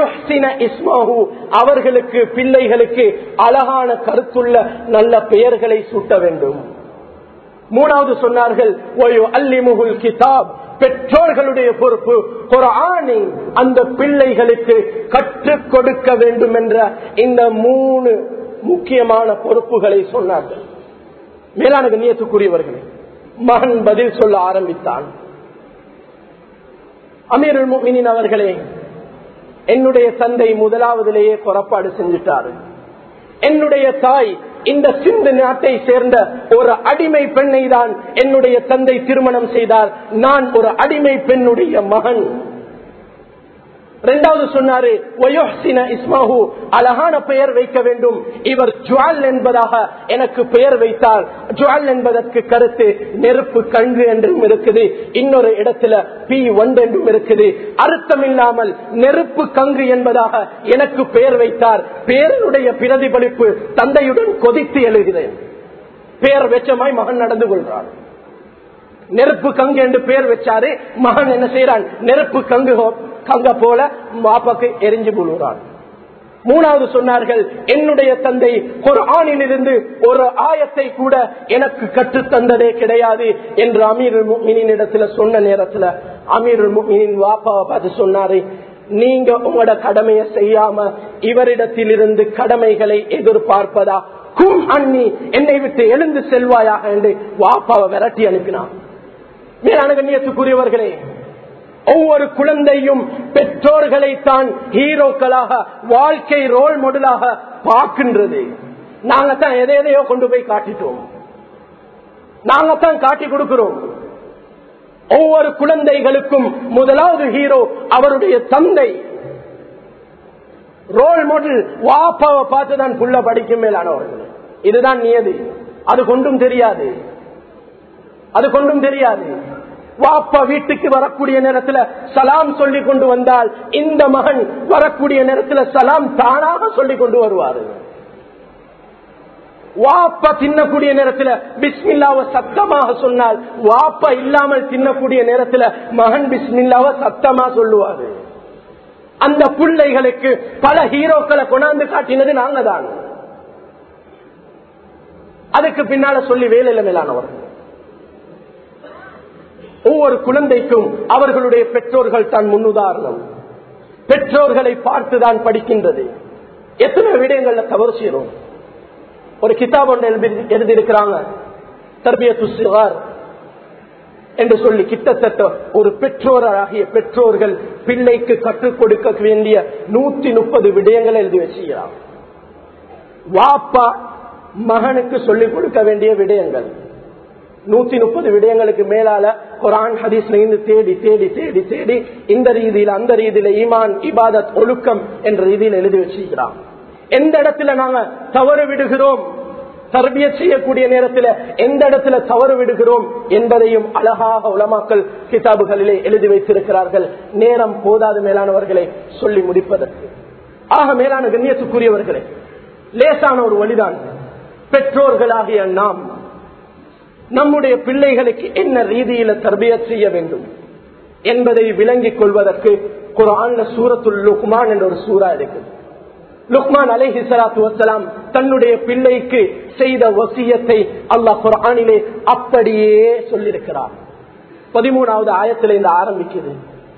அவர்களுக்கு பிள்ளைகளுக்கு அழகான கருத்துள்ள நல்ல பெயர்களை சூட்ட வேண்டும் மூணாவது சொன்னார்கள் அல்லிமுகுல் கிதாப் பெற்றோர்களுடைய பொறுப்பு குரானை அந்த பிள்ளைகளுக்கு கற்றுக் கொடுக்க வேண்டும் என்ற இந்த மூணு முக்கியமான பொறுப்புகளை சொன்னார்கள் மேலான கண்ணியத்துக்குரியவர்களே மகன் பதில் சொல்ல ஆரம்பித்தான் அமீருல் முமினின் அவர்களே என்னுடைய தந்தை முதலாவதிலேயே புறப்பாடு செஞ்சிட்டாரு என்னுடைய தாய் இந்த சிந்து நாட்டை சேர்ந்த ஒரு அடிமை பெண்ணை தான் என்னுடைய தந்தை திருமணம் செய்தார் நான் ஒரு அடிமை பெண்ணுடைய மகன் இரண்டாவது சொன்னாரு இஸ்மாஹு அழகான பெயர் வைக்க வேண்டும் இவர் ஜுவால் என்பதாக எனக்கு பெயர் வைத்தார் ஜுவால் என்பதற்கு கருத்து நெருப்பு கங்கு என்றும் இருக்குது இன்னொரு இடத்துல பி ஒன்று என்றும் இருக்குது அர்த்தம் இல்லாமல் நெருப்பு கங்கு என்பதாக எனக்கு பெயர் வைத்தார் பேரனுடைய பிரதிபலிப்பு தந்தையுடன் கொதித்து எழுகிறேன் பெயர் வெச்சமாய் மகன் நடந்து கொள்றார் நெருப்பு கங்கு என்று பெயர் வச்சாரு மகன் என்ன செய்யறான் நெருப்பு கங்கு கங்க போல மாப்பாக்கு எரிஞ்சு கொள்கிறான் மூணாவது சொன்னார்கள் என்னுடைய தந்தை ஒரு ஆணிலிருந்து ஒரு ஆயத்தை கூட எனக்கு கற்று தந்ததே கிடையாது என்று அமீர் இடத்துல சொன்ன நேரத்துல அமீர் வாப்பாவை பார்த்து சொன்னாரு நீங்க உங்களோட கடமையை செய்யாம இவரிடத்தில் இருந்து கடமைகளை எதிர்பார்ப்பதா கும் அண்ணி என்னை விட்டு எழுந்து செல்வாயாக என்று வாப்பாவை விரட்டி அனுப்பினான் மேலான கண்ணியத்துக்குரியவர்களே ஒவ்வொரு குழந்தையும் பெற்றோர்களை தான் ஹீரோக்களாக வாழ்க்கை ரோல் மாடலாக பார்க்கின்றது நாங்க தான் எதை எதையோ கொண்டு போய் காட்டிட்டோம் நாங்க தான் காட்டி கொடுக்கிறோம் ஒவ்வொரு குழந்தைகளுக்கும் முதலாவது ஹீரோ அவருடைய தந்தை ரோல் மாடல் வாப்பாவை பார்த்துதான் புள்ள படிக்கும் மேலானவர்கள் இதுதான் நியதி அது கொண்டும் தெரியாது அது கொண்டும் தெரியாது வாப்பா வீட்டுக்கு வரக்கூடிய நேரத்தில் சலாம் சொல்லி கொண்டு வந்தால் இந்த மகன் வரக்கூடிய நேரத்தில் சலாம் தானாக சொல்லி கொண்டு வருவார் வாப்பா தின்னக்கூடிய நேரத்தில் பிஸ்மில்லாவை சத்தமாக சொன்னால் வாப்பா இல்லாமல் தின்னக்கூடிய நேரத்தில் மகன் பிஸ்மில்லாவை சத்தமா சொல்லுவாரு அந்த பிள்ளைகளுக்கு பல ஹீரோக்களை கொண்டாந்து காட்டினது நாங்க தான் அதுக்கு பின்னால சொல்லி வேலையில மேலானவர்கள் ஒவ்வொரு குழந்தைக்கும் அவர்களுடைய பெற்றோர்கள் தான் முன்னுதாரணம் பெற்றோர்களை பார்த்துதான் படிக்கின்றது எத்தனை விடயங்கள்ல தவறு செய்யறோம் ஒரு கிதாப் ஒன்று எழுதியிருக்கிறாங்க தர்பியத்து சிவார் என்று சொல்லி கிட்டத்தட்ட ஒரு பெற்றோராகிய பெற்றோர்கள் பிள்ளைக்கு கற்றுக் கொடுக்க வேண்டிய நூத்தி முப்பது விடயங்களை எழுதி வச்சுக்கிறார் வாப்பா மகனுக்கு சொல்லிக் கொடுக்க வேண்டிய விடயங்கள் நூத்தி முப்பது விடயங்களுக்கு மேலால குரான் ஹதீஸ்ல இருந்து தேடி தேடி தேடி தேடி இந்த ரீதியில அந்த ரீதியில ஈமான் இபாதத் ஒழுக்கம் என்ற ரீதியில் எழுதி வச்சிருக்கிறான் எந்த இடத்துல நாங்க தவறு விடுகிறோம் தர்பிய செய்யக்கூடிய நேரத்தில் எந்த இடத்துல தவறு விடுகிறோம் என்பதையும் அழகாக உலமாக்கல் கிதாபுகளிலே எழுதி வைத்திருக்கிறார்கள் நேரம் போதாது மேலானவர்களை சொல்லி முடிப்பதற்கு ஆக மேலான கண்ணியத்துக்குரியவர்களே லேசான ஒரு வழிதான் பெற்றோர்களாகிய நாம் நம்முடைய பிள்ளைகளுக்கு என்ன ரீதியில தர்பிய செய்ய வேண்டும் என்பதை விளங்கிக் கொள்வதற்கு குரான்ல சூரத்துல் லுக்மான் என்ற ஒரு சூறா இருக்குது லுக்மான் அலைஹி சலாத்து வசலாம் தன்னுடைய பிள்ளைக்கு செய்த வசியத்தை அல்லாஹ் குரானிலே அப்படியே சொல்லியிருக்கிறார் பதிமூணாவது ஆயத்தில் இந்த ஆரம்பிக்குது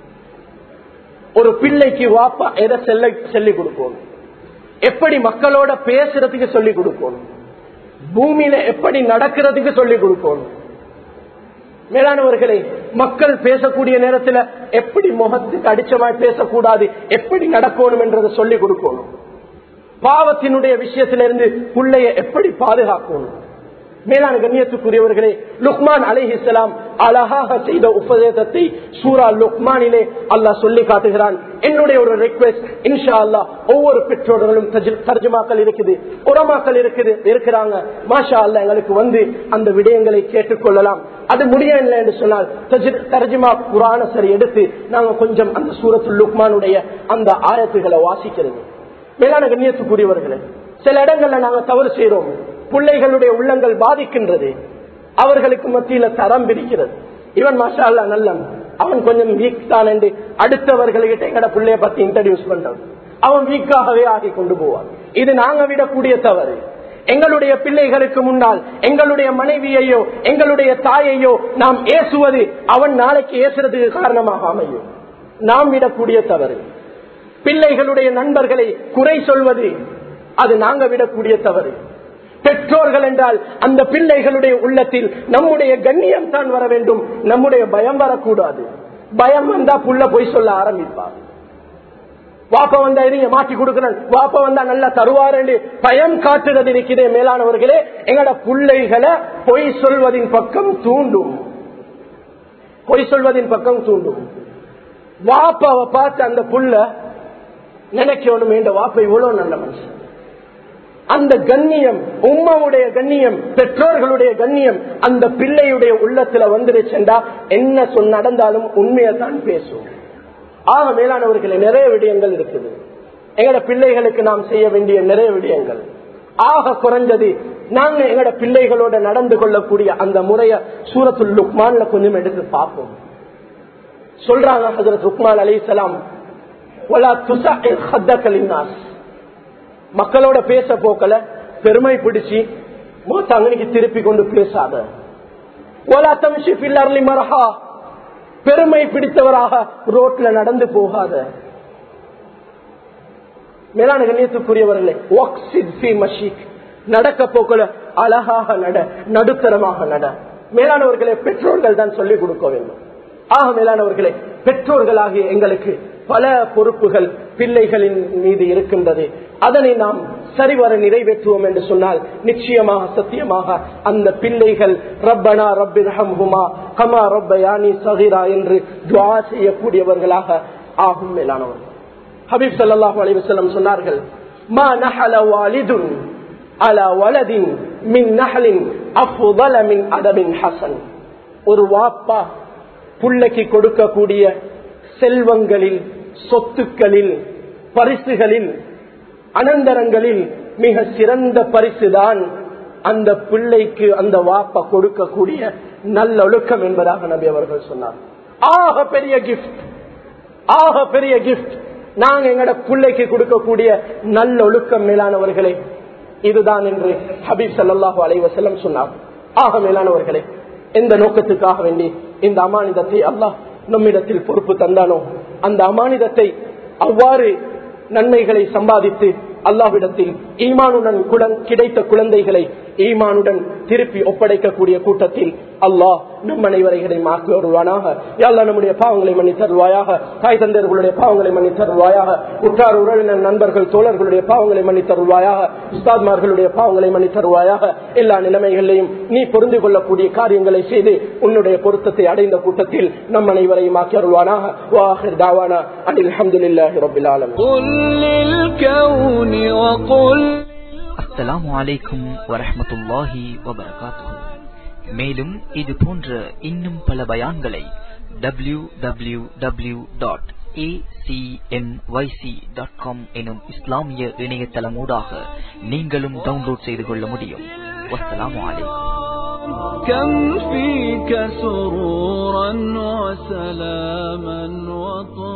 ஒரு பிள்ளைக்கு வாப்பா எதை செல்ல சொல்லிக் கொடுக்கணும் எப்படி மக்களோட பேசுறதுக்கு சொல்லிக் கொடுக்கணும் பூமியில எப்படி நடக்கிறதுக்கு சொல்லிக் கொடுக்கணும் மேலானவர்களே மக்கள் பேசக்கூடிய நேரத்தில் எப்படி முகத்துக்கு அடிச்சமாய் பேசக்கூடாது எப்படி நடக்கணும் என்றதை சொல்லிக் கொடுக்கணும் பாவத்தினுடைய விஷயத்திலிருந்து பிள்ளைய எப்படி பாதுகாக்கணும் மேலான கண்ணியத்துக்குரியவர்களே லுக்மான் அலிஹிஸ்லாம் அழகாக செய்த உபதேசத்தை சூரா லுக்மானிலே அல்லாஹ் சொல்லி காட்டுகிறான் என்னுடைய ஒரு ரெக்வெஸ்ட் இன்ஷா அல்லா ஒவ்வொரு பெற்றோர்களும் தர்ஜமாக்கள் இருக்குது உரமாக்கள் இருக்குது இருக்கிறாங்க மாஷா அல்லா எங்களுக்கு வந்து அந்த விடயங்களை கேட்டுக்கொள்ளலாம் அது முடியவில்லை என்று சொன்னால் தர்ஜமா குரான சரி எடுத்து நாங்க கொஞ்சம் அந்த சூரத்து லுக்மானுடைய அந்த ஆயத்துகளை வாசிக்கிறது மேலான கண்ணியத்துக்குரியவர்களே சில இடங்கள்ல நாங்க தவறு செய்யறோம் பிள்ளைகளுடைய உள்ளங்கள் பாதிக்கின்றது அவர்களுக்கு மத்தியில தரம் பிரிக்கிறது இவன் மாஷா அல்லா நல்லன் அவன் கொஞ்சம் வீக் தான் என்று அடுத்தவர்கள்கிட்ட எங்கட பிள்ளைய பத்தி இன்ட்ரடியூஸ் பண்றது அவன் வீக்காகவே ஆகி கொண்டு போவான் இது நாங்க விடக்கூடிய தவறு எங்களுடைய பிள்ளைகளுக்கு முன்னால் எங்களுடைய மனைவியையோ எங்களுடைய தாயையோ நாம் ஏசுவது அவன் நாளைக்கு ஏசுறதுக்கு காரணமாக அமையும் நாம் விடக்கூடிய தவறு பிள்ளைகளுடைய நண்பர்களை குறை சொல்வது அது நாங்க விடக்கூடிய தவறு பெற்றோர்கள் என்றால் அந்த பிள்ளைகளுடைய உள்ளத்தில் நம்முடைய கண்ணியம் தான் வர வேண்டும் நம்முடைய பயம் வரக்கூடாது பயம் வந்தா புள்ள போய் சொல்ல ஆரம்பிப்பார் வாப்ப வந்தா இருங்க மாற்றி கொடுக்கிறேன் வாப்ப வந்தா நல்லா தருவார் பயம் காட்டுறது இருக்கிறே மேலானவர்களே எங்கட பிள்ளைகளை பொய் சொல்வதின் பக்கம் தூண்டும் பொய் சொல்வதின் பக்கம் தூண்டும் வாப்பாவை பார்த்து அந்த புள்ள நினைக்கணும் என்ற வாப்பை இவ்வளவு நல்ல மனுஷன் அந்த கண்ணியம் உம்மாவுடைய கண்ணியம் பெற்றோர்களுடைய கண்ணியம் அந்த பிள்ளையுடைய உள்ளத்துல வந்துருச்சுண்டா என்ன சொன்ன நடந்தாலும் உண்மையை தான் பேசும் ஆக மேலானவர்களே நிறைய விடயங்கள் இருக்குது எங்கட பிள்ளைகளுக்கு நாம் செய்ய வேண்டிய நிறைய விடயங்கள் ஆக குறைஞ்சது நாங்க எங்கட பிள்ளைகளோட நடந்து கொள்ளக்கூடிய அந்த முறைய சூரத்துல் லுக்மான்ல கொஞ்சம் எடுத்து பார்ப்போம் சொல்றாங்க ஹசரத் லுக்மான் அலி சலாம் மக்களோட பேச போக்கல பெருமை பிடிச்சு மூத்தாங்கனிக்கு திருப்பி கொண்டு பேசாத ஓலா தமிஷி பில்லர்லி மரஹா பெருமை பிடித்தவராக ரோட்ல நடந்து போகாத மேலான கண்ணியத்துக்குரியவர்களே நடக்க போக்கல அழகாக நட நடுத்தரமாக நட மேலானவர்களே பெற்றோர்கள் தான் சொல்லிக் கொடுக்க வேண்டும் ஆக மேலானவர்களே பெற்றோர்களாகிய எங்களுக்கு பல பொறுப்புகள் பிள்ளைகளின் மீது இருக்கின்றது அதனை நாம் சரிவர நிறைவேற்றுவோம் என்று சொன்னால் நிச்சயமாக சத்தியமாக அந்த பிள்ளைகள் ரப்பனா ரப்பின் ஹம்ஹுமா கமா ரப்பயானி சகிரா என்று துவா செய்யக்கூடியவர்களாக ஆகும் மேலானவர்கள் ஹபீப் சல்லாஹூ அலைவசல்லம் சொன்னார்கள் மா நஹல வாலிதுன் அலா வலதின் மின் நஹலின் அஃபுதல மின் அதபின் ஹசன் ஒரு வாப்பா புள்ளைக்கு கொடுக்கக்கூடிய செல்வங்களில் சொத்துக்களில் பரிசுகளில் அனந்தரங்களில் மிக சிறந்த பரிசுதான் அந்த பிள்ளைக்கு அந்த வாப்ப கொடுக்கக்கூடிய நல்லொழுக்கம் என்பதாக நபி அவர்கள் சொன்னார் ஆக பெரிய கிஃப்ட் ஆக பெரிய கிஃப்ட் நாங்க எங்கட பிள்ளைக்கு கொடுக்கக்கூடிய நல்லொழுக்கம் மேலானவர்களே இதுதான் என்று ஹபீப் சல்லாஹூ அலைவசல்லம் சொன்னார் ஆக மேலானவர்களே எந்த நோக்கத்துக்காக வேண்டி இந்த அமானிதத்தை அல்லாஹ் நம்மிடத்தில் பொறுப்பு தந்தானோ அந்த அமானிதத்தை அவ்வாறு நன்மைகளை சம்பாதித்து அல்லாவிடத்தில் ஈமானுடன் கிடைத்த குழந்தைகளை ஈமானுடன் திருப்பி ஒப்படைக்கக்கூடிய கூட்டத்தில் அல்லாஹ் நம் அனைவரைகளை மாற்றி வருவானாக யாழ்லா நம்முடைய பாவங்களை மன்னி தருவாயாக தாய் தந்தையர்களுடைய பாவங்களை மன்னி தருவாயாக உற்றார் உறவினர் நண்பர்கள் தோழர்களுடைய பாவங்களை மன்னி தருவாயாக உஸ்தாத்மார்களுடைய பாவங்களை மன்னி தருவாயாக எல்லா நிலைமைகளையும் நீ பொருந்து கொள்ளக்கூடிய காரியங்களை செய்து உன்னுடைய பொருத்தத்தை அடைந்த கூட்டத்தில் நம் அனைவரையும் ஆக்கி வருவானாக வாஹிர் தாவானா அனில் அஹமதுல்லாஹி ரபில் ஆலமின் அஸ்ஸலாமு அலைக்கும் வரஹமத்துல்லாஹி வபரகாத்துஹு மேலும் இது போன்ற இன்னும் பல பயான்களை W W W dot acmyc.com எனும் இஸ்லாமிய இணையதளமூடாக நீங்களும் டவுன்லோட் செய்து கொள்ள முடியும் வஸ்ஸலாமு அலைக்கும் كم فيك سرورا وسلاما وطهورا